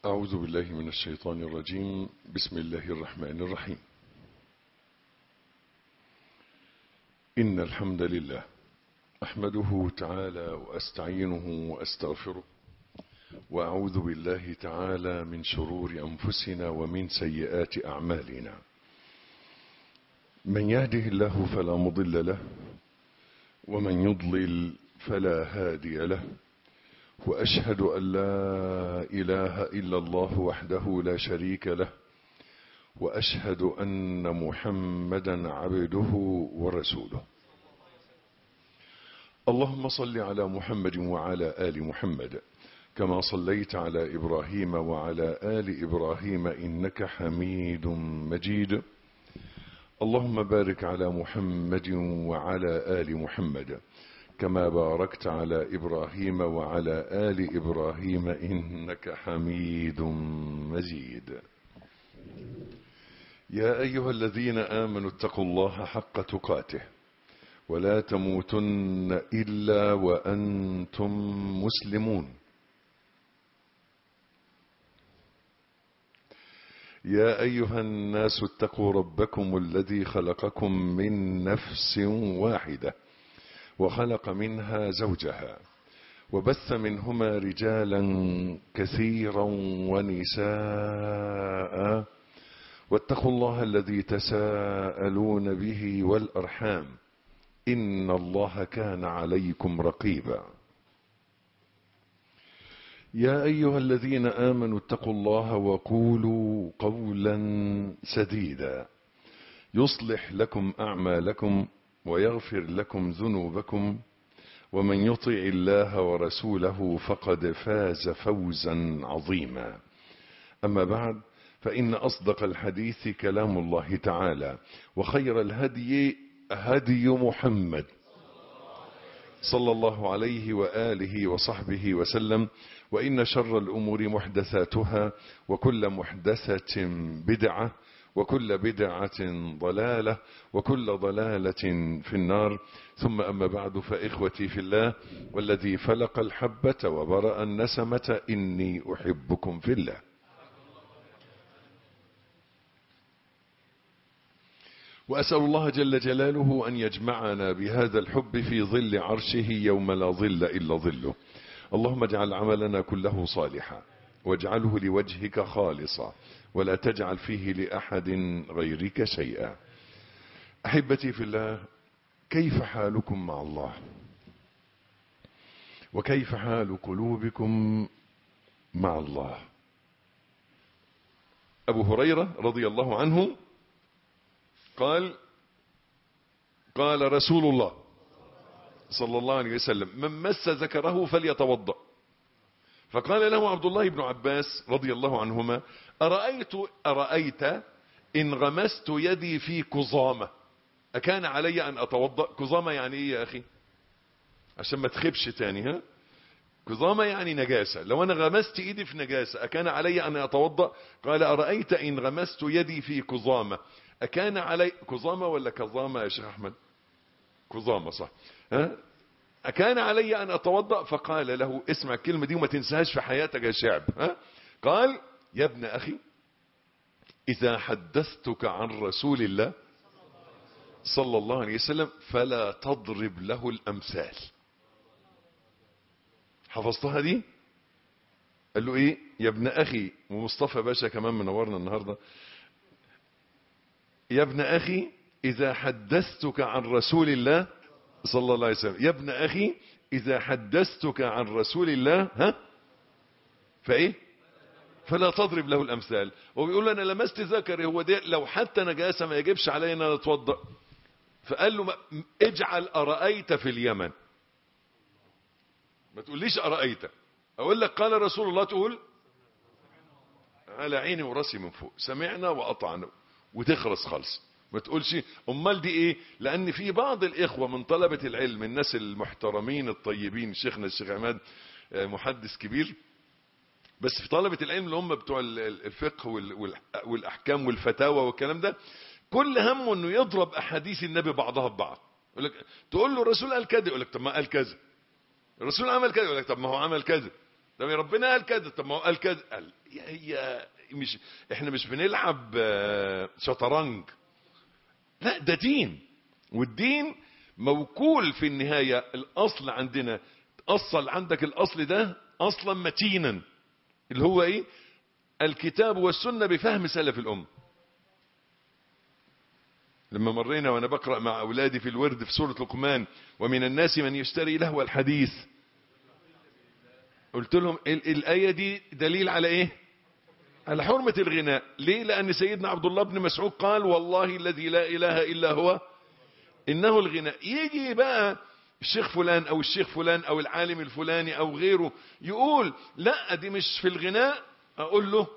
أعوذ بالله من الشيطان الرجيم بسم الله الرحمن الرحيم إن الحمد لله أحمده تعالى وأستعينه وأستغفره وأعوذ بالله تعالى من شرور أنفسنا ومن سيئات أعمالنا من يهده الله فلا مضل له ومن يضلل فلا هادي له وأشهد أن لا إله إلا الله وحده لا شريك له وأشهد أن محمدا عبده ورسوله اللهم صل على محمد وعلى آل محمد كما صليت على إبراهيم وعلى آل إبراهيم إنك حميد مجيد اللهم بارك على محمد وعلى آل محمد كما باركت على إبراهيم وعلى آل إبراهيم إنك حميد مجيد يا أيها الذين آمنوا اتقوا الله حق تقاته ولا تموتن إلا وأنتم مسلمون يا أيها الناس اتقوا ربكم الذي خلقكم من نفس واحدة وخلق منها زوجها وبث منهما رجالا كثيرا ونساء واتقوا الله الذي تساءلون به والأرحام إن الله كان عليكم رقيبا يا أيها الذين آمنوا اتقوا الله وقولوا قولا سديدا يصلح لكم أعمالكم ويغفر لكم ذنوبكم ومن يطع الله ورسوله فقد فاز فوزا عظيما أما بعد فإن أصدق الحديث كلام الله تعالى وخير الهدي هدي محمد صلى الله عليه وآله وصحبه وسلم وإن شر الأمور محدثاتها وكل محدثة بدعة وكل بدعة ضلالة وكل ضلالة في النار ثم أما بعد فإخوتي في الله والذي فلق الحبة وبرأ النسمة إني أحبكم في الله وأسأل الله جل جلاله أن يجمعنا بهذا الحب في ظل عرشه يوم لا ظل إلا ظله اللهم اجعل عملنا كله صالحا واجعله لوجهك خالصا ولا تجعل فيه لأحد غيرك شيئا أحبتي في الله كيف حالكم مع الله وكيف حال قلوبكم مع الله أبو هريرة رضي الله عنه قال قال رسول الله صلى الله عليه وسلم من مس ذكره فليتوضأ فقال له عبد الله بن عباس رضي الله عنهما أرأيت, أرأيت إن غمست يدي في كظامة أكان علي أن أتوضأ كظامة يعني إيه يا أخي عشان ما تخبش تاني ها كظامة يعني نجاسة لو أنا غمست إيدي في نجاسة أكان علي أن أتوضأ قال أرأيت إن غمست يدي في كظامة أكان علي كظامة ولا كظامة يا شيخ أحمد كظامة صح ها أكان علي أن أتوضأ فقال له اسمع الكلمة دي وما تنساهاش في حياتك يا شعب ها قال يا ابن أخي إذا حدثتك عن رسول الله صلى الله عليه وسلم فلا تضرب له الأمثال حفظتها دي قال له ايه يا ابن اخي ومصطفى باشا كمان منورنا النهاردة يا ابن اخي اذا حدثتك عن رسول الله صلى الله عليه وسلم يا ابن اخي اذا حدثتك عن رسول الله ها فايه فلا تضرب له الامثال وبيقول انا لمست ذكري هو ده لو حتى نجاسه ما يجبش علي ان انا اتوضا فقال له اجعل ارايت في اليمن ما تقوليش ارايت اقول لك قال رسول الله تقول على عيني وراسي من فوق سمعنا واطعنا وتخلص خالص ما تقولش امال دي ايه لان في بعض الاخوه من طلبه العلم الناس المحترمين الطيبين شيخنا الشيخ عماد محدث كبير بس في طلبه العلم اللي هم بتوع الفقه والاحكام والفتاوى والكلام ده كل همه انه يضرب احاديث النبي بعضها ببعض يقول لك تقول له الرسول قال كذا يقول لك طب ما قال كذا الرسول عمل كذا يقول لك طب ما هو عمل كذا طب ربنا قال كذا طب ما هو قال كذا قال هي مش احنا مش بنلعب آه، شطرنج لا ده دين والدين موكول في النهاية الأصل عندنا أصل عندك الأصل ده أصلا متينا اللي هو إيه الكتاب والسنة بفهم سلف الأمة لما مرينا وانا بقرا مع اولادي في الورد في سوره لقمان ومن الناس من يشتري لهو الحديث قلت لهم ال- الايه دي دليل على ايه على حرمه الغناء ليه لان سيدنا عبد الله بن مسعود قال والله الذي لا اله الا هو انه الغناء يجي بقى الشيخ فلان او الشيخ فلان او العالم الفلاني او غيره يقول لا دي مش في الغناء اقول له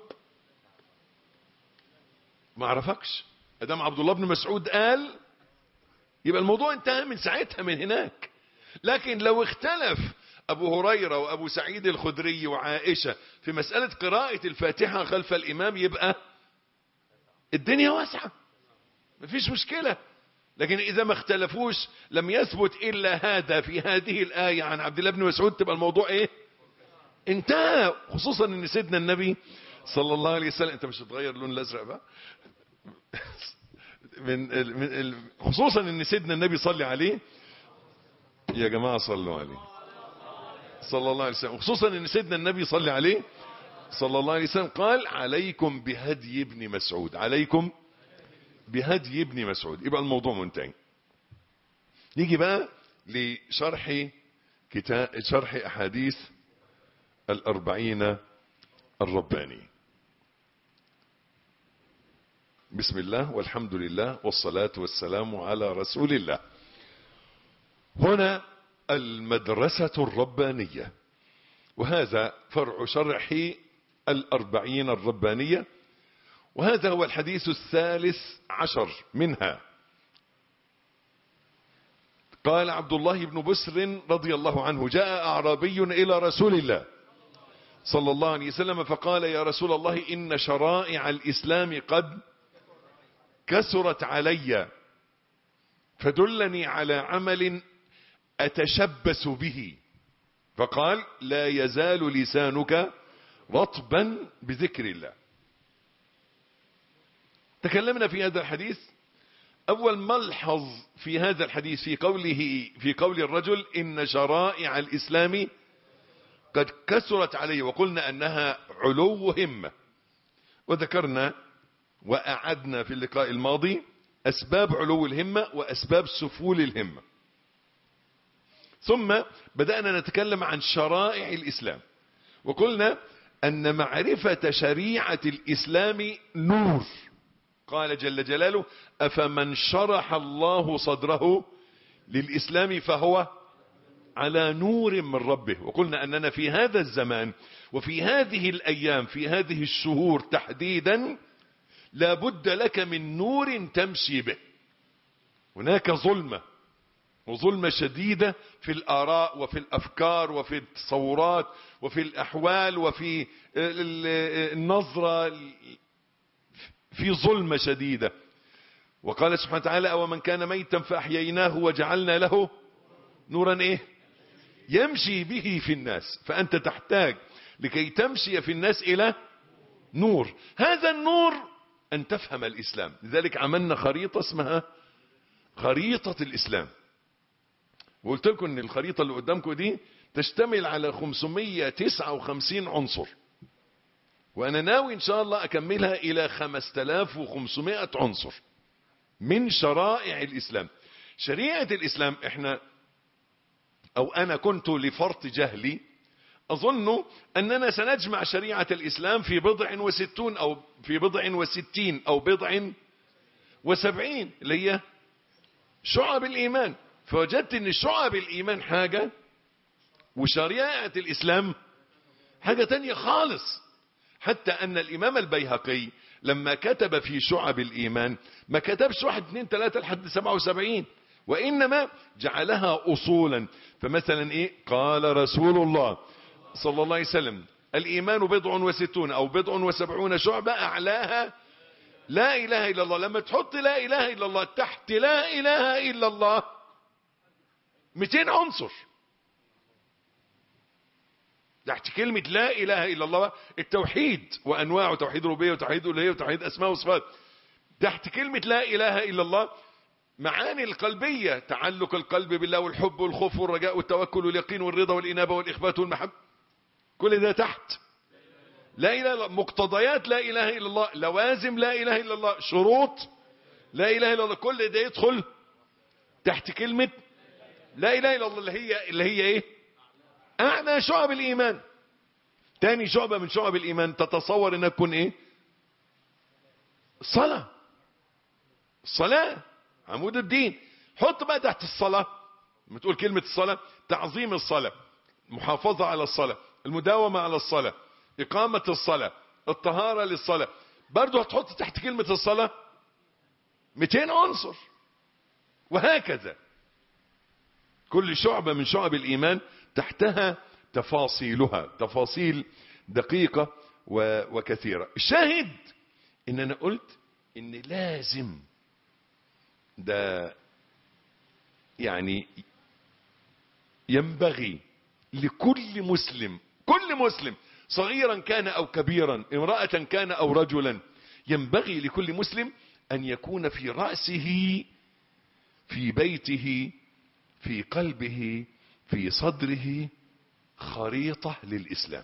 ما اعرفكش ادام عبد الله بن مسعود قال يبقى الموضوع انتهى من ساعتها من هناك لكن لو اختلف ابو هريره وابو سعيد الخدري وعائشه في مساله قراءه الفاتحه خلف الامام يبقى الدنيا واسعه مفيش مشكله لكن اذا ما اختلفوش لم يثبت الا هذا في هذه الايه عن عبد الله بن مسعود تبقى الموضوع ايه انتهى خصوصا ان سيدنا النبي صلى الله عليه وسلم انت مش هتغير اللون الازرق بقى من ال- من ال- خصوصا ان سيدنا النبي صلى عليه يا جماعه صلوا عليه صلى الله عليه وسلم خصوصا ان سيدنا النبي صلى عليه صلى الله عليه وسلم قال عليكم بهدي ابن مسعود عليكم بهدي ابن مسعود يبقى الموضوع منتهي نيجي بقى لشرح كتاب شرح احاديث الاربعين الرباني بسم الله والحمد لله والصلاة والسلام على رسول الله هنا المدرسة الربانية وهذا فرع شرح الأربعين الربانية وهذا هو الحديث الثالث عشر منها قال عبد الله بن بسر رضي الله عنه جاء أعرابي إلى رسول الله صلى الله عليه وسلم فقال يا رسول الله إن شرائع الإسلام قد كثرت علي فدلني على عمل أتشبث به فقال لا يزال لسانك رطبا بذكر الله تكلمنا في هذا الحديث أول ملحظ في هذا الحديث في قوله في قول الرجل إن شرائع الإسلام قد كثرت علي وقلنا أنها علو همة وذكرنا وأعدنا في اللقاء الماضي أسباب علو الهمة وأسباب سفول الهمة ثم بدأنا نتكلم عن شرائع الإسلام وقلنا أن معرفة شريعة الإسلام نور قال جل جلاله أفمن شرح الله صدره للإسلام فهو على نور من ربه وقلنا أننا في هذا الزمان وفي هذه الأيام في هذه الشهور تحديدا لا بد لك من نور تمشي به هناك ظلمة وظلمة شديدة في الآراء وفي الأفكار وفي التصورات وفي الأحوال وفي النظرة في ظلمة شديدة وقال سبحانه وتعالى أو من كان ميتا فأحييناه وجعلنا له نورا إيه يمشي به في الناس فأنت تحتاج لكي تمشي في الناس إلى نور هذا النور أن تفهم الإسلام لذلك عملنا خريطة اسمها خريطة الإسلام وقلت لكم ان الخريطة اللي قدامكم دي تشتمل على 559 عنصر وانا ناوي ان شاء الله اكملها الى 5500 عنصر من شرائع الاسلام شريعة الاسلام احنا او انا كنت لفرط جهلي اظن اننا سنجمع شريعة الاسلام في بضع وستون او في بضع وستين او بضع وسبعين اللي هي شعب الايمان فوجدت ان شعب الايمان حاجة وشريعة الاسلام حاجة تانية خالص حتى ان الامام البيهقي لما كتب في شعب الايمان ما كتبش واحد اثنين ثلاثة لحد سبعة وسبعين وانما جعلها اصولا فمثلا ايه قال رسول الله صلى الله عليه وسلم الايمان بضع وستون او بضع وسبعون شعبة اعلاها لا اله الا الله لما تحط لا اله الا الله تحت لا اله الا الله 200 عنصر تحت كلمة لا إله إلا الله التوحيد وأنواعه توحيد ربوبية وتوحيد ألوهية وتوحيد أسماء وصفات تحت كلمة لا إله إلا الله معاني القلبية تعلق القلب بالله والحب والخوف والرجاء والتوكل واليقين والرضا والإنابة والإخبات والمحبة كل ده تحت لا إله إلا الله مقتضيات لا إله إلا الله لوازم لا إله إلا الله شروط لا إله إلا الله كل ده يدخل تحت كلمة لا إله إلا الله اللي هي اللي هي إيه أعلى شعب الإيمان تاني شعبة من شعب الإيمان تتصور إنها تكون إيه صلاة الصلاة عمود الدين حط بقى تحت الصلاة لما تقول كلمة الصلاة تعظيم الصلاة محافظة على الصلاة المداومة على الصلاة إقامة الصلاة الطهارة للصلاة برضو هتحط تحت كلمة الصلاة 200 عنصر وهكذا كل شعبة من شعب الإيمان تحتها تفاصيلها تفاصيل دقيقة وكثيرة الشاهد إن أنا قلت إن لازم ده يعني ينبغي لكل مسلم كل مسلم صغيرا كان أو كبيرا امرأة كان أو رجلا ينبغي لكل مسلم أن يكون في رأسه في بيته في قلبه في صدره خريطة للإسلام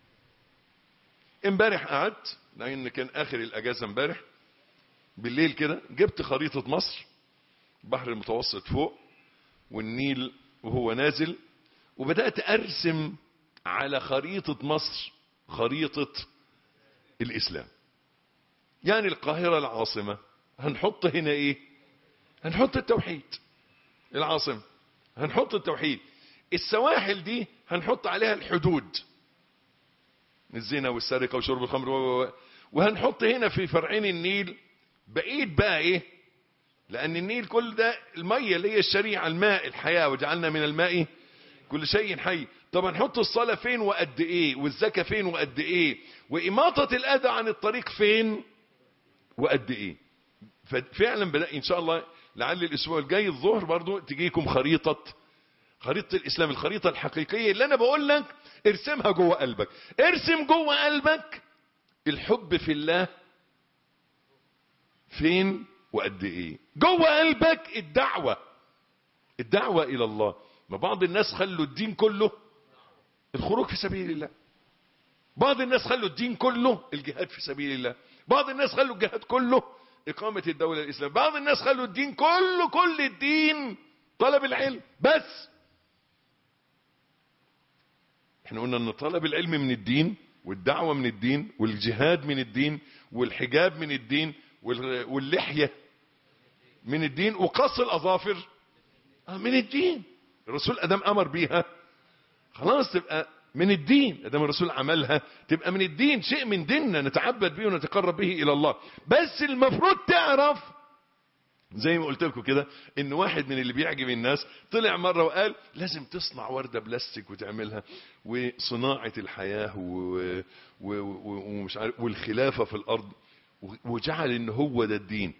امبارح قعدت لأن كان آخر الأجازة امبارح بالليل كده جبت خريطة مصر بحر المتوسط فوق والنيل وهو نازل وبدأت أرسم على خريطة مصر خريطة الإسلام يعني القاهرة العاصمة هنحط هنا إيه هنحط التوحيد العاصمة هنحط التوحيد السواحل دي هنحط عليها الحدود الزنا والسرقة وشرب الخمر وهنحط هنا في فرعين النيل بقيت بقى ايه لان النيل كل ده المية اللي هي الشريعة الماء الحياة وجعلنا من الماء كل شيء حي طب هنحط الصلاة فين وقد ايه والزكاة فين وقد ايه واماطة الاذى عن الطريق فين وقد ايه ففعلا بدأ ان شاء الله لعل الاسبوع الجاي الظهر برضو تجيكم خريطة خريطة الاسلام الخريطة الحقيقية اللي انا بقول لك ارسمها جوه قلبك ارسم جوه قلبك الحب في الله فين وقد ايه جوه قلبك الدعوة الدعوة الى الله ما بعض الناس خلوا الدين كله الخروج في سبيل الله بعض الناس خلوا الدين كله الجهاد في سبيل الله بعض الناس خلوا الجهاد كله إقامة الدولة الإسلامية بعض الناس خلوا الدين كله كل الدين طلب العلم بس احنا قلنا ان طلب العلم من الدين والدعوة من الدين والجهاد من الدين والحجاب من الدين واللحية من الدين وقص الأظافر من الدين الرسول أدم أمر بيها خلاص تبقى من الدين ادام الرسول عملها تبقى من الدين شيء من ديننا نتعبد به ونتقرب به الى الله بس المفروض تعرف زي ما قلت لكم كده ان واحد من اللي بيعجب الناس طلع مره وقال لازم تصنع ورده بلاستيك وتعملها وصناعه الحياه و... و... و... ومش عارف والخلافه في الارض وجعل ان هو ده الدين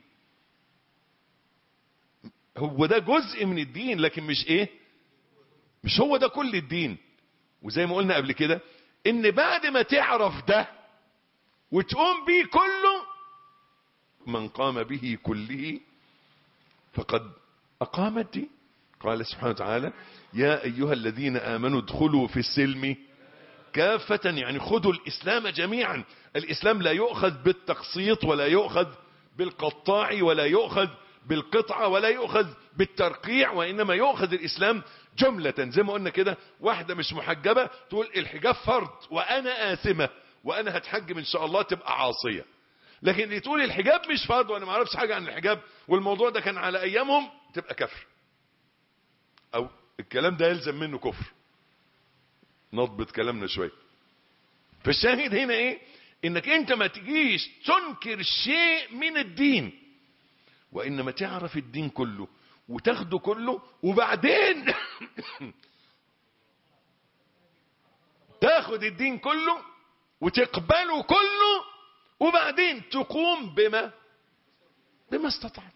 هو ده جزء من الدين لكن مش ايه مش هو ده كل الدين وزي ما قلنا قبل كده ان بعد ما تعرف ده وتقوم بيه كله من قام به كله فقد اقام الدين قال سبحانه وتعالى يا ايها الذين امنوا ادخلوا في السلم كافة يعني خذوا الاسلام جميعا الاسلام لا يؤخذ بالتقسيط ولا يؤخذ بالقطاع ولا يؤخذ بالقطعة ولا يؤخذ بالترقيع وإنما يؤخذ الإسلام جملة زي ما قلنا كده واحدة مش محجبة تقول الحجاب فرض وأنا آثمة وأنا هتحجب إن شاء الله تبقى عاصية لكن اللي تقول الحجاب مش فرض وأنا ما اعرفش حاجة عن الحجاب والموضوع ده كان على أيامهم تبقى كفر أو الكلام ده يلزم منه كفر نضبط كلامنا شوية فالشاهد هنا ايه انك انت ما تجيش تنكر شيء من الدين وانما تعرف الدين كله وتاخده كله وبعدين تاخد الدين كله وتقبله كله وبعدين تقوم بما بما استطعت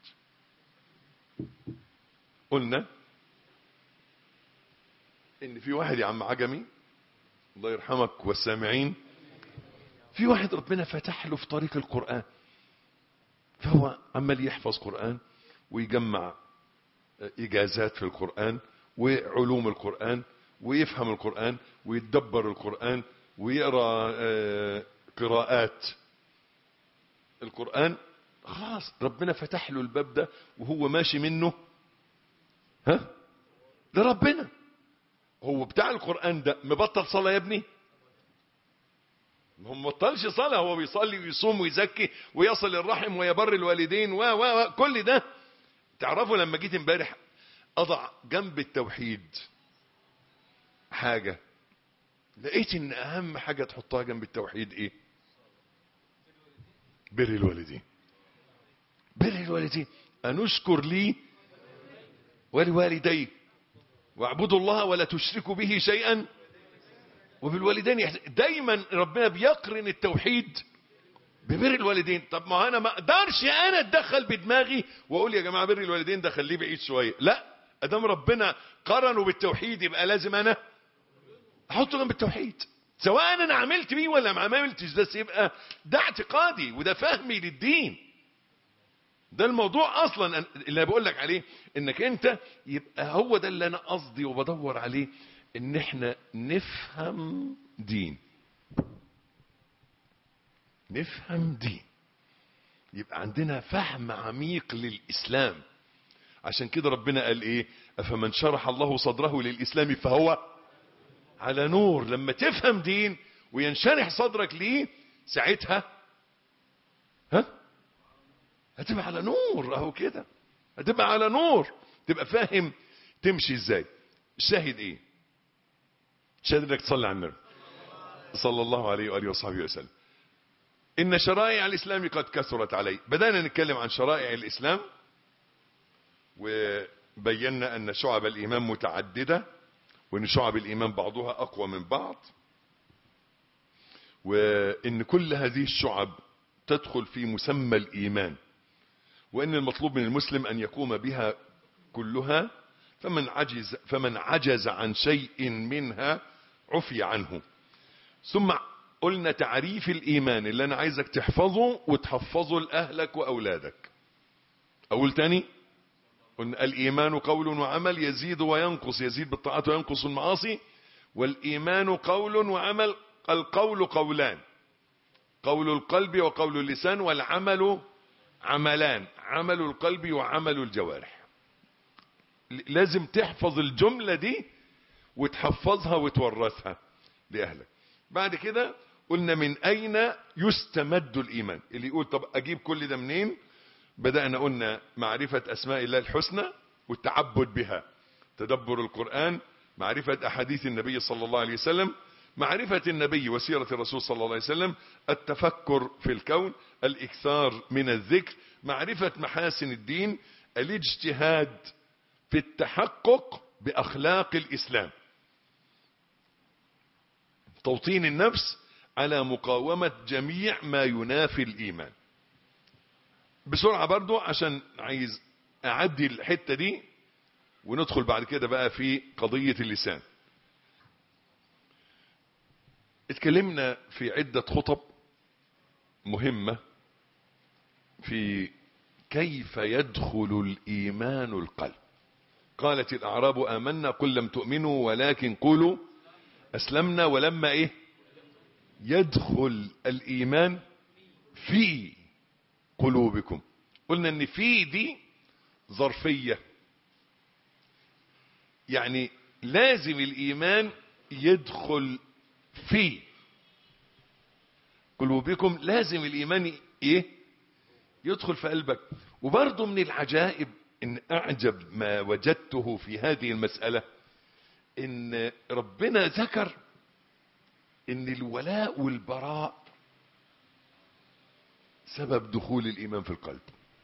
قلنا ان في واحد يا عم عجمي الله يرحمك والسامعين في واحد ربنا فتح له في طريق القرآن فهو عمال يحفظ قرآن ويجمع إجازات في القرآن وعلوم القرآن ويفهم القرآن ويتدبر القرآن ويقرأ قراءات القرآن خلاص ربنا فتح له الباب ده وهو ماشي منه ها لربنا هو بتاع القرآن ده مبطل صلاة يا ابني هو مبطلش صلاة هو بيصلي ويصوم ويزكي ويصل الرحم ويبر الوالدين و و كل ده تعرفوا لما جيت امبارح اضع جنب التوحيد حاجة لقيت ان اهم حاجة تحطها جنب التوحيد ايه بر الوالدين بر الوالدين أنشكر لي ولوالدي واعبدوا الله ولا تشركوا به شيئا وبالوالدين دايما ربنا بيقرن التوحيد ببر الوالدين طب ما انا ما اقدرش انا اتدخل بدماغي واقول يا جماعه بر الوالدين ده خليه بعيد شويه لا ادام ربنا قرنه بالتوحيد يبقى لازم انا احطه جنب التوحيد سواء انا عملت بيه ولا ما عملتش بس يبقى ده اعتقادي وده فهمي للدين ده الموضوع اصلا اللي بقول لك عليه انك انت يبقى هو ده اللي انا قصدي وبدور عليه ان احنا نفهم دين نفهم دين يبقى عندنا فهم عميق للاسلام عشان كده ربنا قال ايه افمن شرح الله صدره للاسلام فهو على نور لما تفهم دين وينشرح صدرك ليه ساعتها ها هتبقى على نور اهو كده هتبقى على نور تبقى فاهم تمشي ازاي شاهد ايه شاهد انك تصلي على النبي صلى الله عليه واله وصحبه وسلم ان شرائع الاسلام قد كثرت علي بدانا نتكلم عن شرائع الاسلام وبينا ان شعب الايمان متعدده وان شعب الايمان بعضها اقوى من بعض وان كل هذه الشعب تدخل في مسمى الايمان وان المطلوب من المسلم ان يقوم بها كلها فمن عجز فمن عجز عن شيء منها عفي عنه ثم قلنا تعريف الايمان اللي انا عايزك تحفظه وتحفظه لاهلك واولادك اقول تاني قلنا الايمان قول وعمل يزيد وينقص يزيد بالطاعات وينقص المعاصي والايمان قول وعمل القول قولان قول القلب وقول اللسان والعمل عملان عمل القلب وعمل الجوارح لازم تحفظ الجملة دي وتحفظها وتورثها لأهلك بعد كده قلنا من أين يستمد الإيمان اللي يقول طب أجيب كل ده منين بدأنا قلنا معرفة أسماء الله الحسنى والتعبد بها تدبر القرآن معرفة أحاديث النبي صلى الله عليه وسلم معرفة النبي وسيرة الرسول صلى الله عليه وسلم التفكر في الكون الإكثار من الذكر معرفة محاسن الدين الاجتهاد في التحقق بأخلاق الإسلام توطين النفس على مقاومة جميع ما ينافي الإيمان بسرعة برضو عشان عايز أعدي الحتة دي وندخل بعد كده بقى في قضية اللسان اتكلمنا في عدة خطب مهمة في كيف يدخل الإيمان القلب قالت الأعراب آمنا قل لم تؤمنوا ولكن قولوا أسلمنا ولما إيه يدخل الإيمان في قلوبكم قلنا ان في دي ظرفية يعني لازم الإيمان يدخل في قلوبكم لازم الإيمان إيه يدخل في قلبك وبرضه من العجائب ان اعجب ما وجدته في هذه المسألة ان ربنا ذكر ان الولاء والبراء سبب دخول الايمان في القلب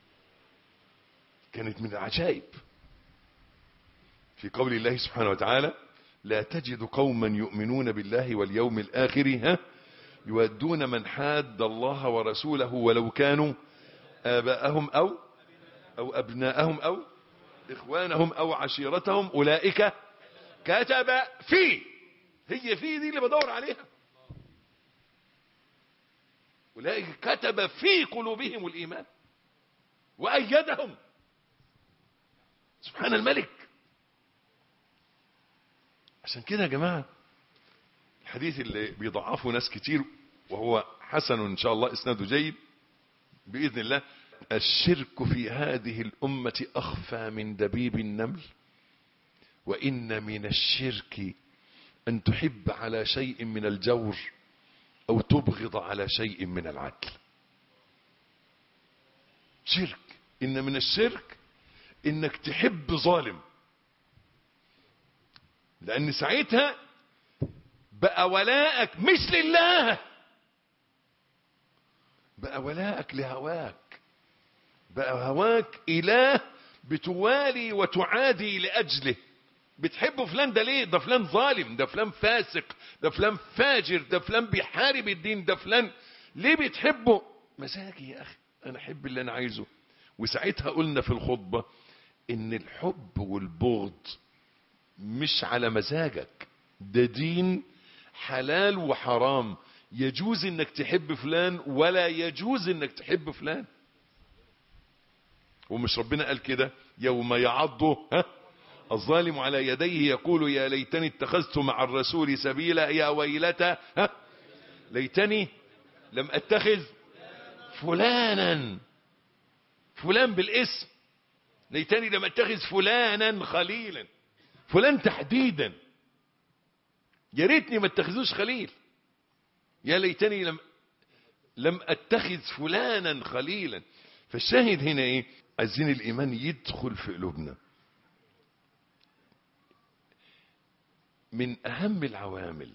كانت من العجائب في قول الله سبحانه وتعالى لا تجد قوما يؤمنون بالله واليوم الاخر ها يودون من حاد الله ورسوله ولو كانوا آباءهم أو أو أبناءهم أو إخوانهم أو عشيرتهم أولئك كتب في هي في دي اللي بدور عليها أولئك كتب في قلوبهم الإيمان وأيدهم سبحان الملك عشان كده يا جماعة الحديث اللي بيضعفه ناس كتير وهو حسن إن شاء الله إسناده جيد بإذن الله الشرك في هذه الأمة أخفى من دبيب النمل وإن من الشرك أن تحب على شيء من الجور أو تبغض على شيء من العدل شرك إن من الشرك إنك تحب ظالم لأن ساعتها بقى ولاءك مش لله بقى ولاءك لهواك بقى هواك إله بتوالي وتعادي لأجله بتحب فلان ده ليه ده فلان ظالم ده فلان فاسق ده فلان فاجر ده فلان بيحارب الدين ده فلان ليه بتحبه مزاجي يا أخي أنا أحب اللي أنا عايزه وساعتها قلنا في الخطبة إن الحب والبغض مش على مزاجك ده دين حلال وحرام يجوز انك تحب فلان ولا يجوز انك تحب فلان ومش ربنا قال كده يوم يعض ها الظالم على يديه يقول يا ليتني اتخذت مع الرسول سبيلا يا ويلتى ها ليتني لم اتخذ فلانا فلان بالاسم ليتني لم اتخذ فلانا خليلا فلان تحديدا يا ريتني ما اتخذوش خليل يا ليتني لم لم اتخذ فلانا خليلا فالشاهد هنا ايه عايزين الايمان يدخل في قلوبنا من اهم العوامل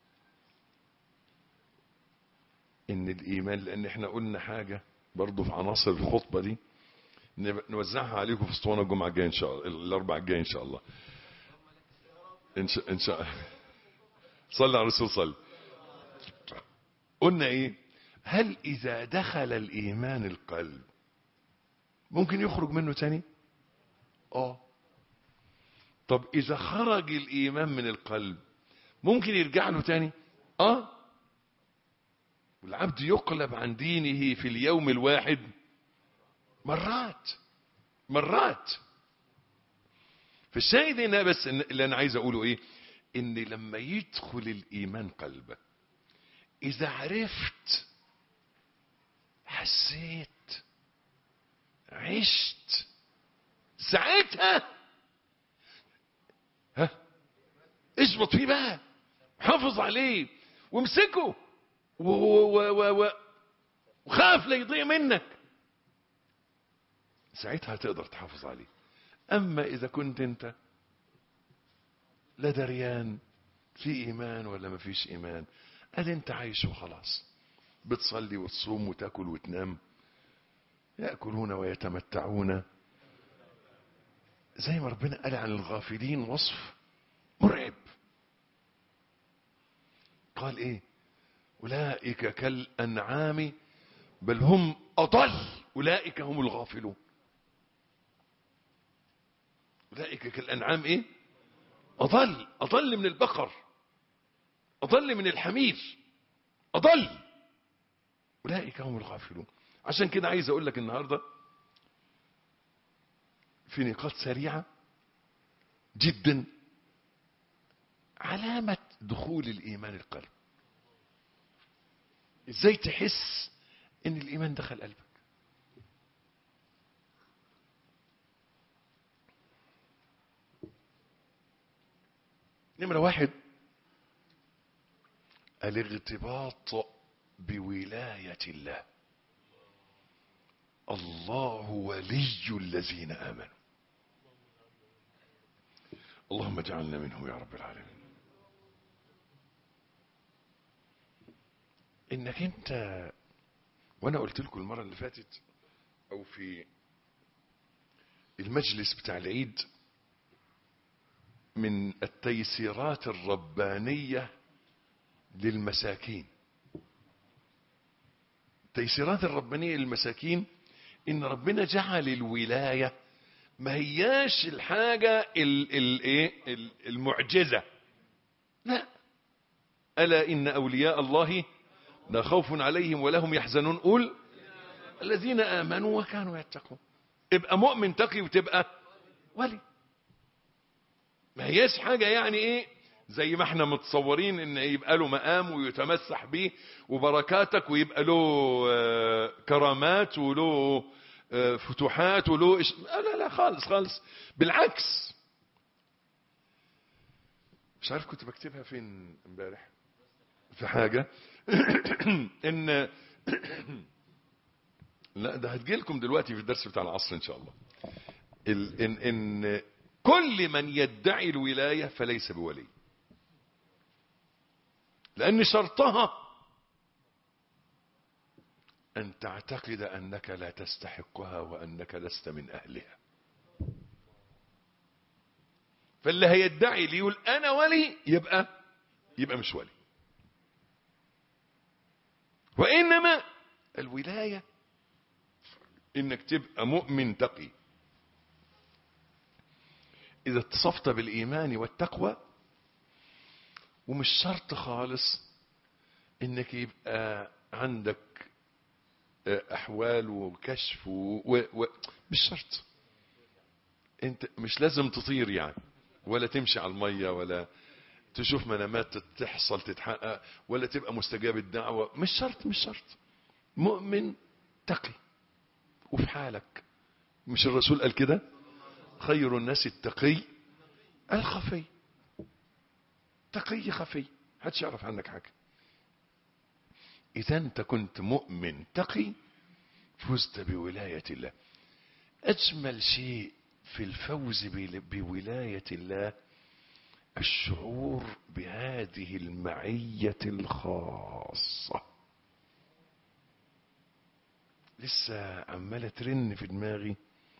ان الايمان لان احنا قلنا حاجه برضو في عناصر الخطبه دي نوزعها عليكم في اسطوانه الجمعه الجايه ان شاء الله الاربع الجاي ان شاء الله ان شاء ان شاء صلى على الرسول صلى قلنا ايه هل اذا دخل الايمان القلب ممكن يخرج منه تاني اه طب اذا خرج الايمان من القلب ممكن يرجع له تاني اه والعبد يقلب عن دينه في اليوم الواحد مرات مرات فالشاهد هنا بس اللي انا عايز اقوله ايه ان لما يدخل الايمان قلبك اذا عرفت حسيت عشت ساعتها ها اظبط فيه بقى حافظ عليه وامسكه وخاف لا يضيع منك ساعتها تقدر تحافظ عليه اما اذا كنت انت لا دريان في ايمان ولا ما فيش ايمان قال انت عايش وخلاص بتصلي وتصوم وتاكل وتنام ياكلون ويتمتعون زي ما ربنا قال عن الغافلين وصف مرعب قال ايه اولئك كالانعام بل هم اضل اولئك هم الغافلون اولئك كالانعام ايه اضل اضل من البقر اضل من الحمير اضل اولئك هم الغافلون عشان كده عايز اقول لك النهارده في نقاط سريعه جدا علامه دخول الايمان القلب ازاي تحس ان الايمان دخل قلبك نمرة واحد الارتباط بولاية الله الله ولي الذين آمنوا اللهم اجعلنا منهم يا رب العالمين انك انت وانا قلت لكم المرة اللي فاتت او في المجلس بتاع العيد من التيسيرات الربانية للمساكين التيسيرات الربانية للمساكين ان ربنا جعل الولاية ما هياش الحاجة ال ال ايه المعجزة لا ألا إن أولياء الله لا خوف عليهم ولا هم يحزنون قول الذين آمنوا وكانوا يتقون ابقى مؤمن تقي وتبقى ولي ما هياش حاجة يعني ايه زي ما احنا متصورين ان يبقى له مقام ويتمسح به وبركاتك ويبقى له آه، كرامات وله آه، فتوحات وله إش... لا لا لا خالص خالص بالعكس مش عارف كنت بكتبها فين امبارح في حاجة ان لا ده هتجيلكم دلوقتي في الدرس بتاع العصر ان شاء الله ال... ان ان كل من يدعي الولاية فليس بولي لأن شرطها أن تعتقد أنك لا تستحقها وأنك لست من أهلها فاللي هيدعي اللي يقول أنا ولي يبقى يبقى مش ولي وإنما الولاية إنك تبقى مؤمن تقي إذا اتصفت بالإيمان والتقوى ومش شرط خالص إنك يبقى عندك أحوال وكشف و... و... و... مش شرط أنت مش لازم تطير يعني ولا تمشي على المية ولا تشوف منامات تحصل تتحقق ولا تبقى مستجاب الدعوة مش شرط مش شرط مؤمن تقي وفي حالك مش الرسول قال كده خير الناس التقي الخفي تقي خفي محدش يعرف عنك حاجة إذا أنت كنت مؤمن تقي فزت بولاية الله أجمل شيء في الفوز بولاية الله الشعور بهذه المعية الخاصة لسه عمالة ترن في دماغي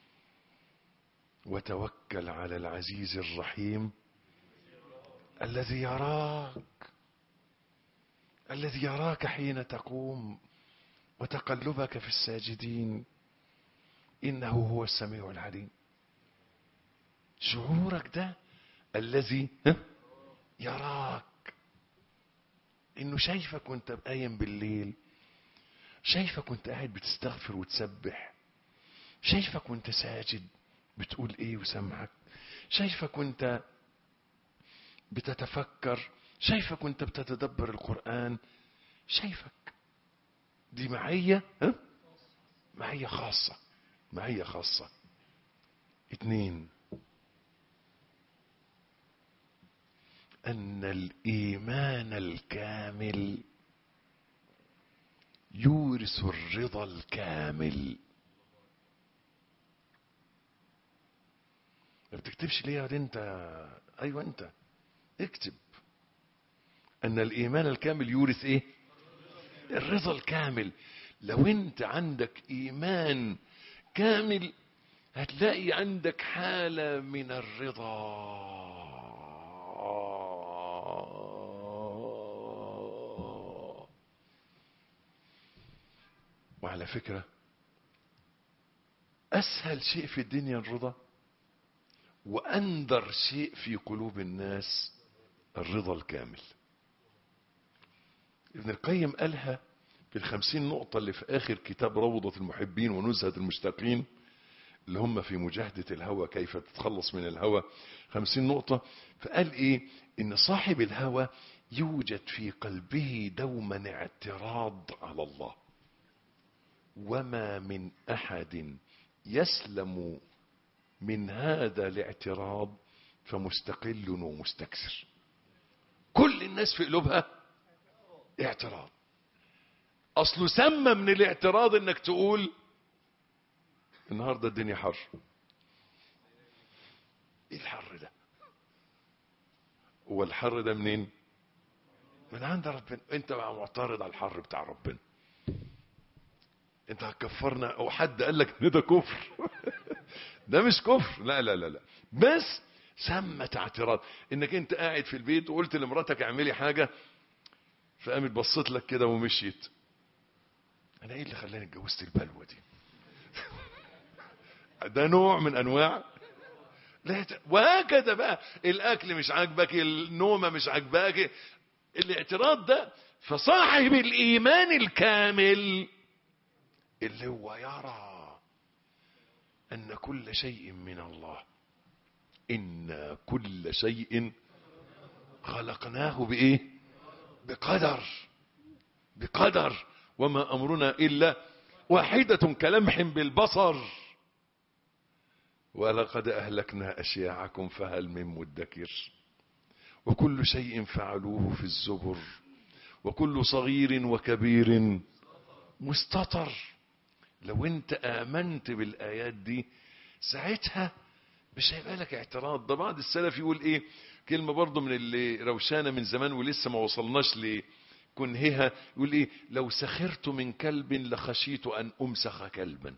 وتوكل على العزيز الرحيم الذي يراك الذي يراك حين تقوم وتقلبك في الساجدين إنه هو السميع العليم شعورك ده الذي يراك إنه شايفك وانت قايم بالليل شايفك وانت قاعد بتستغفر وتسبح شايفك وانت ساجد بتقول ايه وسمعك شايفك وانت بتتفكر شايفك وانت بتتدبر القرآن شايفك دي معية ها؟ معية خاصة معية خاصة اتنين أن الإيمان الكامل يورث الرضا الكامل ما بتكتبش ليه يا انت ايوه انت اكتب ان الايمان الكامل يورث ايه الرضا الكامل لو انت عندك ايمان كامل هتلاقي عندك حالة من الرضا وعلى فكرة أسهل شيء في الدنيا الرضا وأندر شيء في قلوب الناس الرضا الكامل ابن القيم قالها في الخمسين نقطة اللي في آخر كتاب روضة المحبين ونزهة المشتاقين اللي هم في مجاهدة الهوى كيف تتخلص من الهوى خمسين نقطة فقال ايه ان صاحب الهوى يوجد في قلبه دوما اعتراض على الله وما من احد يسلم من هذا الاعتراض فمستقل ومستكثر كل الناس في قلوبها اعتراض اصله سمى من الاعتراض انك تقول النهارده الدنيا حر ايه الحر ده هو الحر ده منين من عند ربنا انت بقى معترض على الحر بتاع ربنا انت هتكفرنا او حد قال لك ان ده كفر ده مش كفر لا لا لا لا بس سمت اعتراض انك انت قاعد في البيت وقلت لمراتك اعملي حاجه فقامت بصت لك كده ومشيت انا ايه اللي خلاني اتجوزت البلوه دي ده نوع من انواع لا ت... وهكذا بقى الاكل مش عاجبك النومه مش عاجباك الاعتراض ده فصاحب الإيمان الكامل اللي هو يرى أن كل شيء من الله إن كل شيء خلقناه بإيه بقدر بقدر وما أمرنا إلا واحدة كلمح بالبصر ولقد أهلكنا أشياعكم فهل من مدكر وكل شيء فعلوه في الزبر وكل صغير وكبير مستطر لو انت آمنت بالآيات دي ساعتها مش هيبقى لك اعتراض ده بعض السلف يقول ايه كلمة برضه من اللي روشانة من زمان ولسه ما وصلناش لكنهها يقول ايه لو سخرت من كلب لخشيت ان امسخ كلبا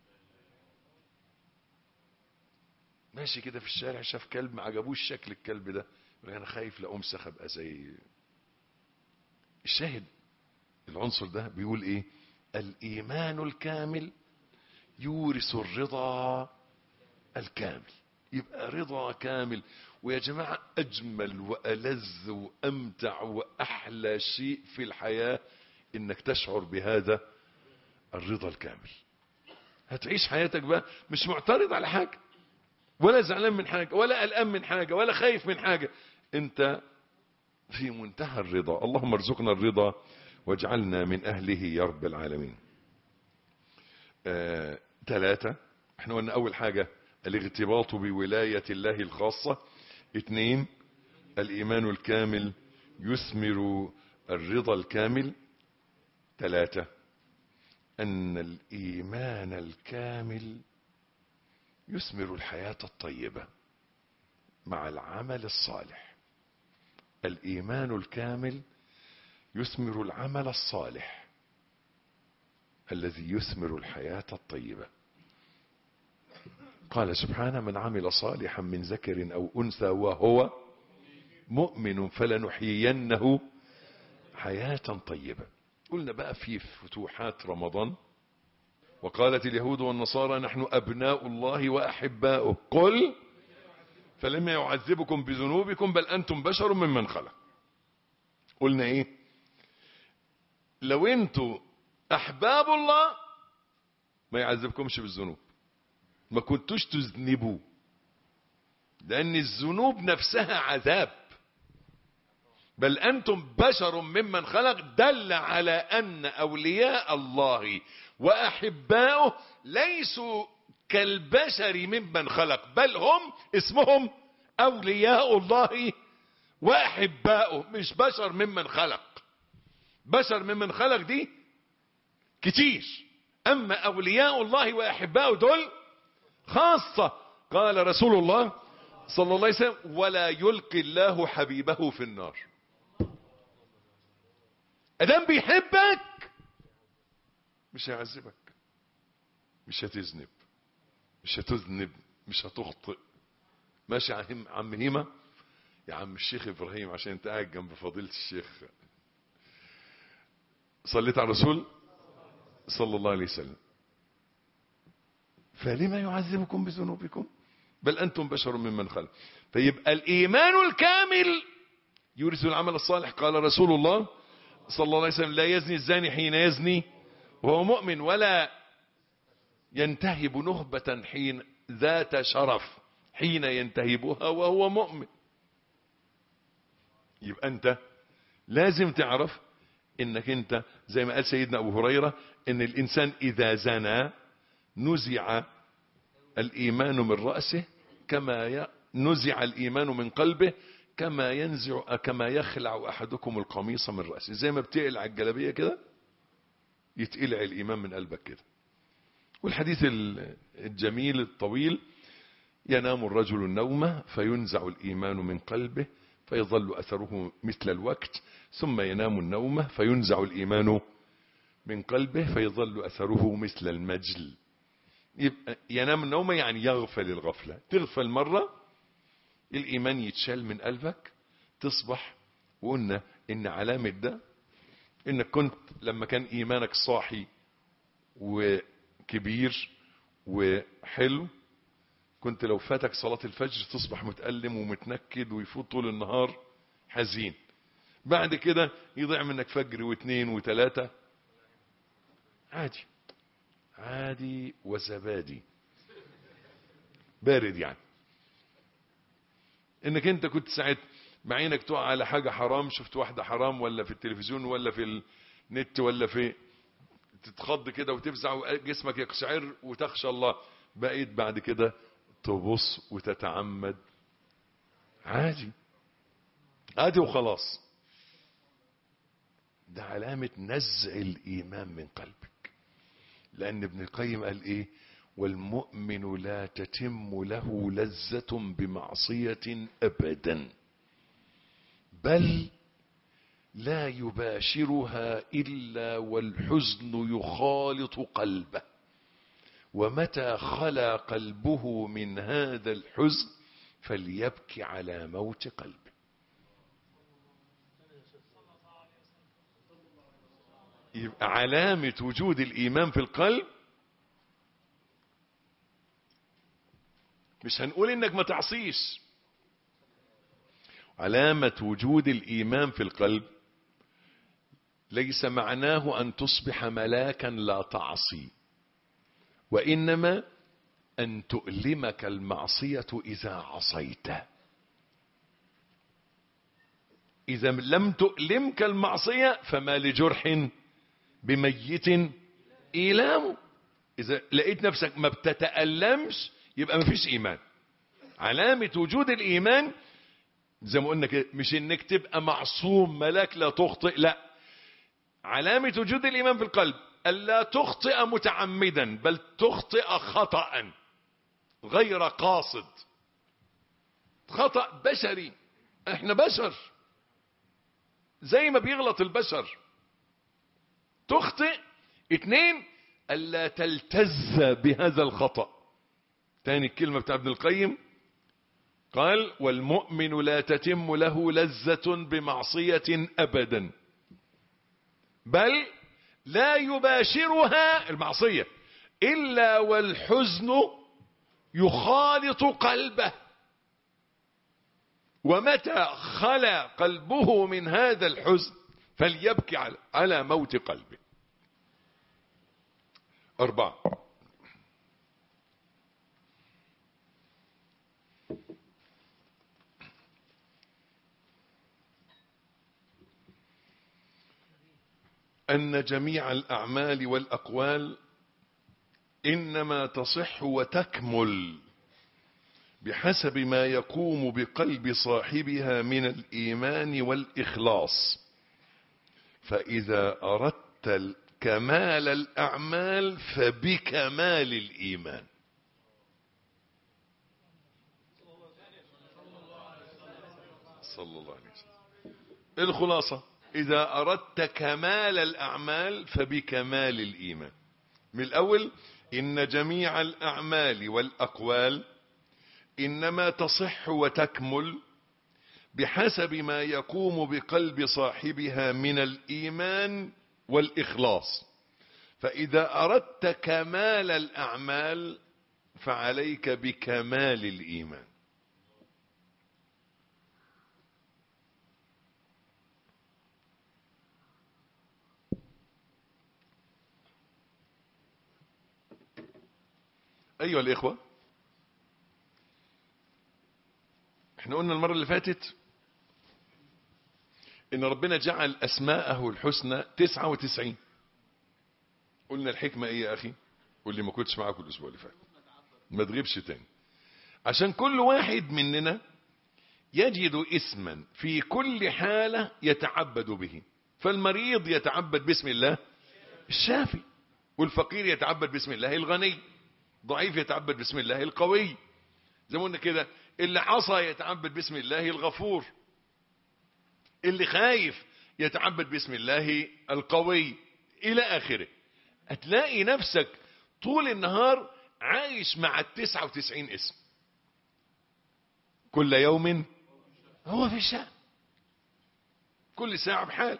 ماشي كده في الشارع شاف كلب ما عجبوش شكل الكلب ده يقول انا خايف لا امسخ ابقى زي الشاهد العنصر ده بيقول ايه الايمان الكامل يورث الرضا الكامل يبقى رضا كامل ويا جماعة أجمل وألذ وأمتع وأحلى شيء في الحياة إنك تشعر بهذا الرضا الكامل هتعيش حياتك بقى مش معترض على حاجة ولا زعلان من حاجة ولا قلقان من حاجة ولا خايف من حاجة انت في منتهى الرضا اللهم ارزقنا الرضا واجعلنا من أهله يا رب العالمين آه، ثلاثة احنا قلنا أول حاجة الاغتباط بولاية الله الخاصة اثنين الإيمان الكامل يثمر الرضا الكامل ثلاثة أن الإيمان الكامل يثمر الحياة الطيبة مع العمل الصالح الإيمان الكامل يثمر العمل الصالح الذي يثمر الحياة الطيبة قال سبحانه من عمل صالحا من ذكر أو أنثى وهو مؤمن فلنحيينه حياة طيبة قلنا بقى في فتوحات رمضان وقالت اليهود والنصارى نحن أبناء الله وأحباؤه قل فلما يعذبكم بذنوبكم بل أنتم بشر ممن خلق قلنا إيه لو أنتوا أحباب الله ما يعذبكمش بالذنوب ما كنتوش تذنبوا لأن الذنوب نفسها عذاب بل أنتم بشر ممن خلق دل على أن أولياء الله وأحباؤه ليسوا كالبشر ممن خلق بل هم اسمهم أولياء الله وأحباؤه مش بشر ممن خلق بشر ممن خلق دي كتير أما أولياء الله وأحباؤه دول خاصة قال رسول الله صلى الله عليه وسلم ولا يلقي الله حبيبه في النار ادام بيحبك مش هيعذبك مش هتذنب مش هتذنب مش هتخطئ ماشي يا عم عم هيمة يا عم الشيخ ابراهيم عشان انت قاعد جنب فضيلة الشيخ صليت على الرسول صلى الله عليه وسلم فلما يعذبكم بذنوبكم بل أنتم بشر ممن خلق فيبقى الإيمان الكامل يورث العمل الصالح قال رسول الله صلى الله عليه وسلم لا يزني الزاني حين يزني وهو مؤمن ولا ينتهب نهبة حين ذات شرف حين ينتهبها وهو مؤمن يبقى أنت لازم تعرف انك انت زي ما قال سيدنا ابو هريرة ان الانسان اذا زنى نزع الايمان من رأسه كما ي... نزع الايمان من قلبه كما ينزع كما يخلع احدكم القميص من رأسه زي ما بتقلع الجلابية كده يتقلع الايمان من قلبك كده والحديث الجميل الطويل ينام الرجل النوم فينزع الايمان من قلبه فيظل أثره مثل الوقت ثم ينام النوم فينزع الإيمان من قلبه فيظل أثره مثل المجل يبقى ينام النوم يعني يغفل الغفلة تغفل مرة الإيمان يتشال من قلبك تصبح وقلنا إن علامة ده إنك كنت لما كان إيمانك صاحي وكبير وحلو كنت لو فاتك صلاة الفجر تصبح متألم ومتنكد ويفوت طول النهار حزين بعد كده يضيع منك فجر واثنين وثلاثة عادي عادي وزبادي بارد يعني انك انت كنت ساعة بعينك تقع على حاجة حرام شفت واحدة حرام ولا في التلفزيون ولا في النت ولا في تتخض كده وتفزع وجسمك يقشعر وتخشى الله بقيت بعد كده تبص وتتعمد عادي عادي وخلاص ده علامة نزع الإيمان من قلبك لأن ابن القيم قال إيه والمؤمن لا تتم له لذة بمعصية أبدا بل لا يباشرها إلا والحزن يخالط قلبه ومتى خلا قلبه من هذا الحزن فليبكي على موت قلبه يبقى علامة وجود الإيمان في القلب مش هنقول إنك ما تعصيش علامة وجود الإيمان في القلب ليس معناه أن تصبح ملاكا لا تعصي وإنما أن تؤلمك المعصية إذا عصيت إذا لم تؤلمك المعصية فما لجرح بميت إيلام إذا لقيت نفسك ما بتتألمش يبقى ما فيش إيمان علامة وجود الإيمان زي ما قلنا كده مش إنك تبقى معصوم ملاك لا تخطئ لا علامة وجود الإيمان في القلب ألا تخطئ متعمدا بل تخطئ خطأ غير قاصد خطأ بشري احنا بشر زي ما بيغلط البشر تخطئ اتنين ألا تلتز بهذا الخطأ تاني الكلمة بتاع ابن القيم قال والمؤمن لا تتم له لذة بمعصية أبدا بل لا يباشرها المعصية إلا والحزن يخالط قلبه ومتى خلا قلبه من هذا الحزن فليبكي على, على موت قلبه أربعة أن جميع الأعمال والأقوال إنما تصح وتكمل بحسب ما يقوم بقلب صاحبها من الإيمان والإخلاص فإذا أردت كمال الأعمال فبكمال الإيمان صلى الله عليه وسلم الخلاصة إذا أردت كمال الأعمال فبكمال الإيمان من الأول إن جميع الأعمال والأقوال إنما تصح وتكمل بحسب ما يقوم بقلب صاحبها من الإيمان والإخلاص فإذا أردت كمال الأعمال فعليك بكمال الإيمان أيها الإخوة احنا قلنا المرة اللي فاتت ان ربنا جعل اسماءه الحسنى 99 قلنا الحكمة ايه يا اخي قول لي ما كنتش معاكم الاسبوع اللي فات ما تغيبش تاني عشان كل واحد مننا يجد اسما في كل حالة يتعبد به فالمريض يتعبد باسم الله الشافي والفقير يتعبد باسم الله الغني ضعيف يتعبد باسم الله القوي زي ما قلنا كده اللي عصى يتعبد باسم الله الغفور اللي خايف يتعبد باسم الله القوي الى اخره هتلاقي نفسك طول النهار عايش مع التسعة وتسعين اسم كل يوم هو في شأن كل ساعة بحال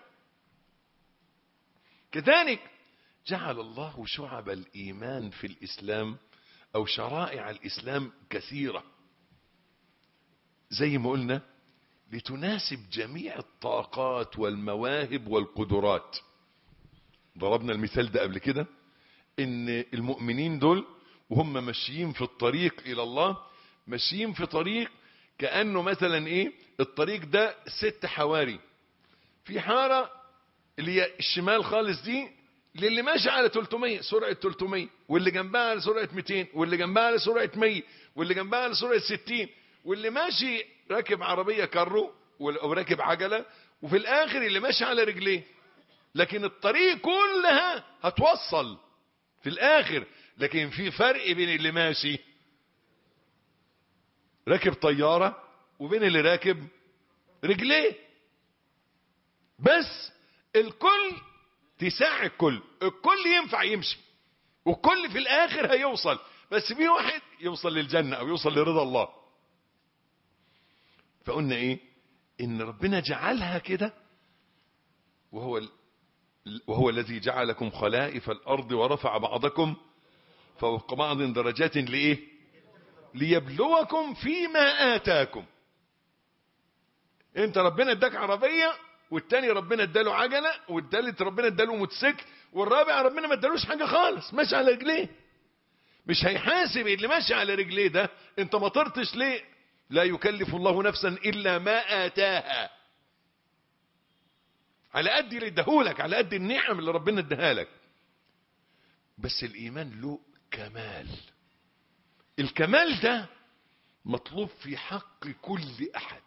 كذلك جعل الله شعب الإيمان في الإسلام أو شرائع الإسلام كثيرة زي ما قلنا لتناسب جميع الطاقات والمواهب والقدرات ضربنا المثال ده قبل كده ان المؤمنين دول وهم ماشيين في الطريق الى الله ماشيين في طريق كأنه مثلا ايه الطريق ده ست حواري في حارة اللي هي الشمال خالص دي للي ماشي على 300 سرعة 300 واللي جنبها على سرعة 200 واللي جنبها على سرعة 100 واللي جنبها على سرعة 60 واللي ماشي راكب عربية كارو او راكب عجلة وفي الاخر اللي ماشي على رجليه لكن الطريق كلها هتوصل في الاخر لكن في فرق بين اللي ماشي راكب طيارة وبين اللي راكب رجليه بس الكل تساع الكل الكل ينفع يمشي والكل في الاخر هيوصل بس في واحد يوصل للجنة او يوصل لرضا الله فقلنا ايه ان ربنا جعلها كده وهو ال... وهو الذي جعلكم خلائف الارض ورفع بعضكم فوق بعض درجات لايه ليبلوكم فيما اتاكم انت ربنا اداك عربيه والتاني ربنا اداله عجله والتالت ربنا اداله موتوسيكل والرابع ربنا ما ادالوش حاجه خالص ماشي على رجليه مش هيحاسب اللي ماشي على رجليه ده انت ما طرتش ليه لا يكلف الله نفسا الا ما اتاها على قد اللي اداهولك على قد النعم اللي ربنا اداها لك بس الايمان له كمال الكمال ده مطلوب في حق كل احد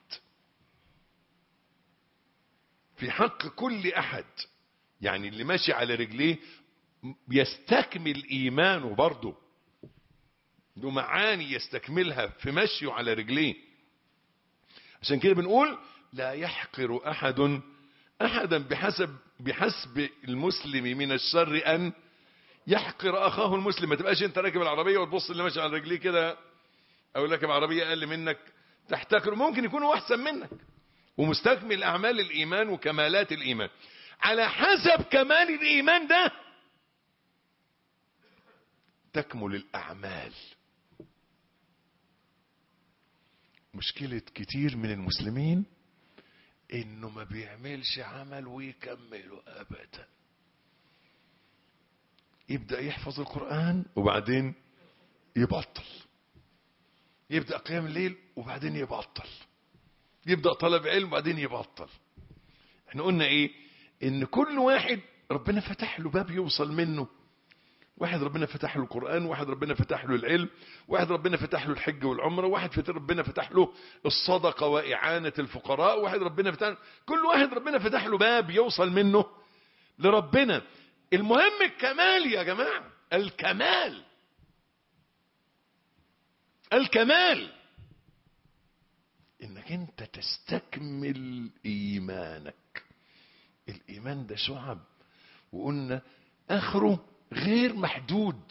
في حق كل احد يعني اللي ماشي على رجليه يستكمل ايمانه برضه له معاني يستكملها في مشيه على رجليه عشان كده بنقول لا يحقر احد احدا بحسب بحسب المسلم من الشر ان يحقر اخاه المسلم ما تبقاش انت راكب العربيه وتبص اللي ماشي على رجليه كده او راكب عربيه اقل منك تحتقره ممكن يكونوا احسن منك ومستكمل اعمال الايمان وكمالات الايمان على حسب كمال الايمان ده تكمل الاعمال مشكلة كتير من المسلمين انه ما بيعملش عمل ويكمله ابدا يبدأ يحفظ القرآن وبعدين يبطل يبدأ قيام الليل وبعدين يبطل يبدأ طلب علم وبعدين يبطل احنا قلنا ايه ان كل واحد ربنا فتح له باب يوصل منه واحد ربنا فتح له القرآن واحد ربنا فتح له العلم واحد ربنا فتح له الحج والعمرة واحد ربنا فتح له الصدقة وإعانة الفقراء واحد ربنا فتح له كل واحد ربنا فتح له باب يوصل منه لربنا المهم الكمال يا جماعة الكمال الكمال انك انت تستكمل ايمانك الايمان ده شعب وقلنا اخره غير محدود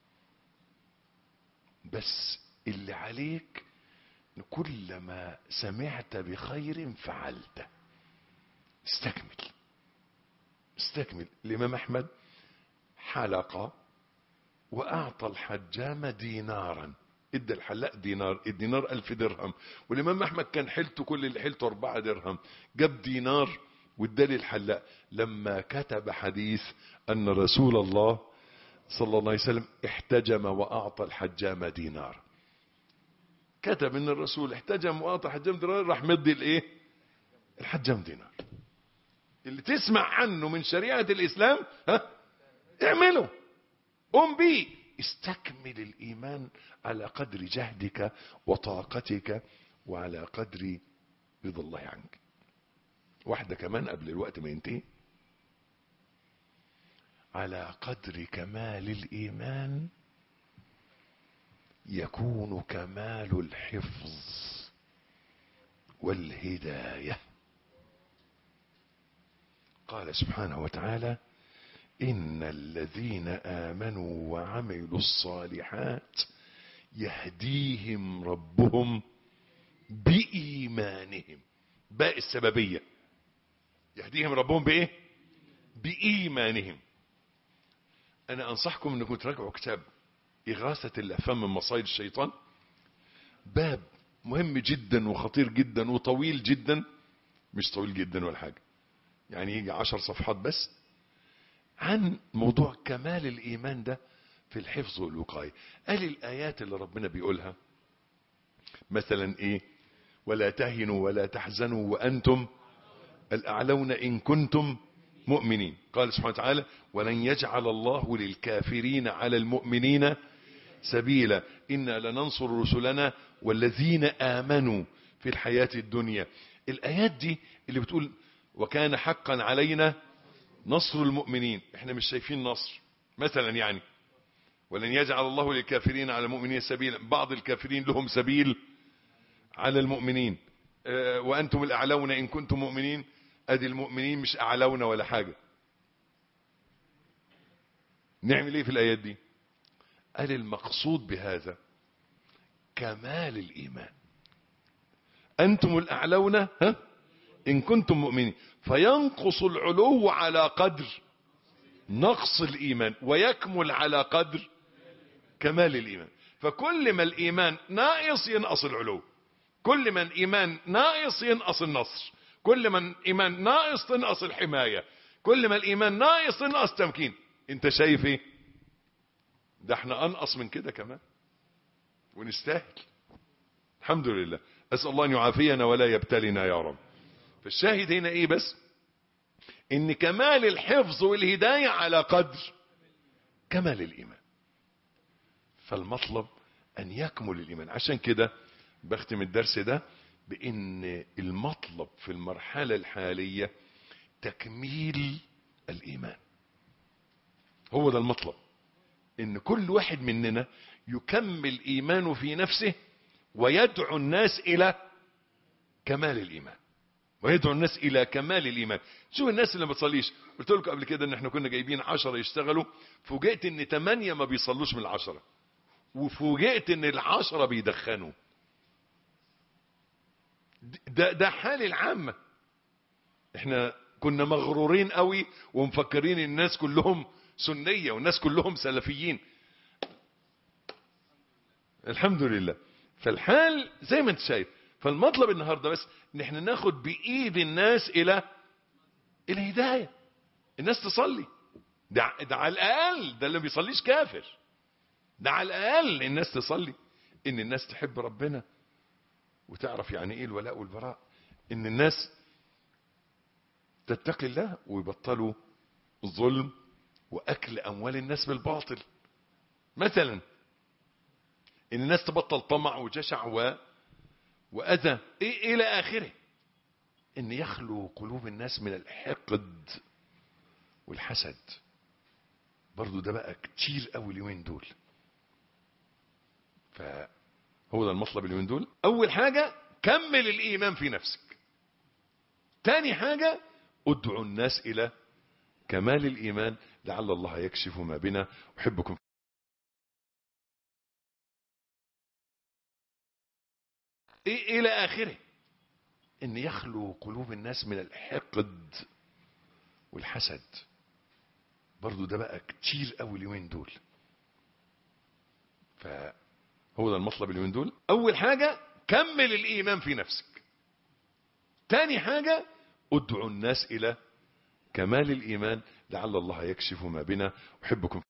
بس اللي عليك كلما سمعت بخير فعلته استكمل استكمل الإمام أحمد حلق وأعطى الحجام دينارا ادى الحلاق دينار الدينار ألف درهم والإمام أحمد كان حيلته كل اللي حيلته أربعة درهم جاب دينار وادالي الحلاق لما كتب حديث أن رسول الله صلى الله عليه وسلم احتجم وأعطى الحجام دينار كتب ان الرسول احتجم واعطى الحجام دينار راح مدي الايه الحجام دينار اللي تسمع عنه من شريعة الاسلام ها اعمله قم بيه استكمل الايمان على قدر جهدك وطاقتك وعلى قدر رضا الله عنك واحدة كمان قبل الوقت ما ينتهي على قدر كمال الإيمان يكون كمال الحفظ والهداية قال سبحانه وتعالى إن الذين آمنوا وعملوا الصالحات يهديهم ربهم بإيمانهم باء السببية يهديهم ربهم بإيه بإيمانهم أنا أنصحكم أنكم تراجعوا كتاب إغاثة الأفهام من مصايد الشيطان باب مهم جدا وخطير جدا وطويل جدا مش طويل جدا ولا حاجة يعني يجي عشر صفحات بس عن موضوع كمال الإيمان ده في الحفظ والوقاية قال الآيات اللي ربنا بيقولها مثلا إيه ولا تهنوا ولا تحزنوا وأنتم الأعلون إن كنتم مؤمنين قال سبحانه وتعالى ولن يجعل الله للكافرين على المؤمنين سبيلا إنا لننصر رسلنا والذين آمنوا في الحياة الدنيا الآيات دي اللي بتقول وكان حقا علينا نصر المؤمنين احنا مش شايفين نصر مثلا يعني ولن يجعل الله للكافرين على المؤمنين سبيلا بعض الكافرين لهم سبيل على المؤمنين اه وأنتم الأعلون إن كنتم مؤمنين أدي المؤمنين مش أعلون ولا حاجة نعمل ايه في الآيات دي قال المقصود بهذا كمال الإيمان أنتم الأعلون ها إن كنتم مؤمنين فينقص العلو على قدر نقص الإيمان ويكمل على قدر كمال الإيمان فكل ما الإيمان ناقص ينقص العلو كل ما الإيمان ناقص ينقص النصر كل ما الإيمان ناقص تنقص الحماية كل ما الإيمان ناقص تنقص تمكين انت شايف ايه ده احنا انقص من كده كمان ونستاهل الحمد لله اسال الله ان يعافينا ولا يبتلنا يا رب فالشاهد هنا ايه بس ان كمال الحفظ والهدايه على قدر كمال الايمان فالمطلب ان يكمل الايمان عشان كده بختم الدرس ده بان المطلب في المرحله الحاليه تكميل الايمان هو ده المطلب ان كل واحد مننا يكمل ايمانه في نفسه ويدعو الناس الى كمال الايمان ويدعو الناس الى كمال الايمان شوف الناس اللي ما بتصليش قلت لكم قبل كده ان احنا كنا جايبين عشرة يشتغلوا فوجئت ان ثمانية ما بيصلوش من العشرة وفوجئت ان العشرة بيدخنوا ده, ده حال العامة احنا كنا مغرورين قوي ومفكرين الناس كلهم سنية والناس كلهم سلفيين الحمد لله فالحال زي ما انت شايف فالمطلب النهاردة بس ان احنا ناخد بايد الناس الى الهداية الناس تصلي ده, ده على الاقل ده اللي ما بيصليش كافر ده على الاقل الناس تصلي ان الناس تحب ربنا وتعرف يعني ايه الولاء والبراء ان الناس تتقي الله ويبطلوا الظلم واكل اموال الناس بالباطل مثلا ان الناس تبطل طمع وجشع و واذى إيه الى اخره ان يخلو قلوب الناس من الحقد والحسد برضو ده بقى كتير قوي اليومين دول فهو ده المطلب اليومين دول اول حاجة كمل الايمان في نفسك تاني حاجة ادعو الناس الى كمال الايمان لعل الله يكشف ما بنا احبكم إيه الى اخره ان يخلو قلوب الناس من الحقد والحسد برضو ده بقى كتير قوي اليومين دول فهو ده المطلب اليومين دول اول حاجة كمل الايمان في نفسك تاني حاجة ادعو الناس الى كمال الايمان لعل الله يكشف ما بنا احبكم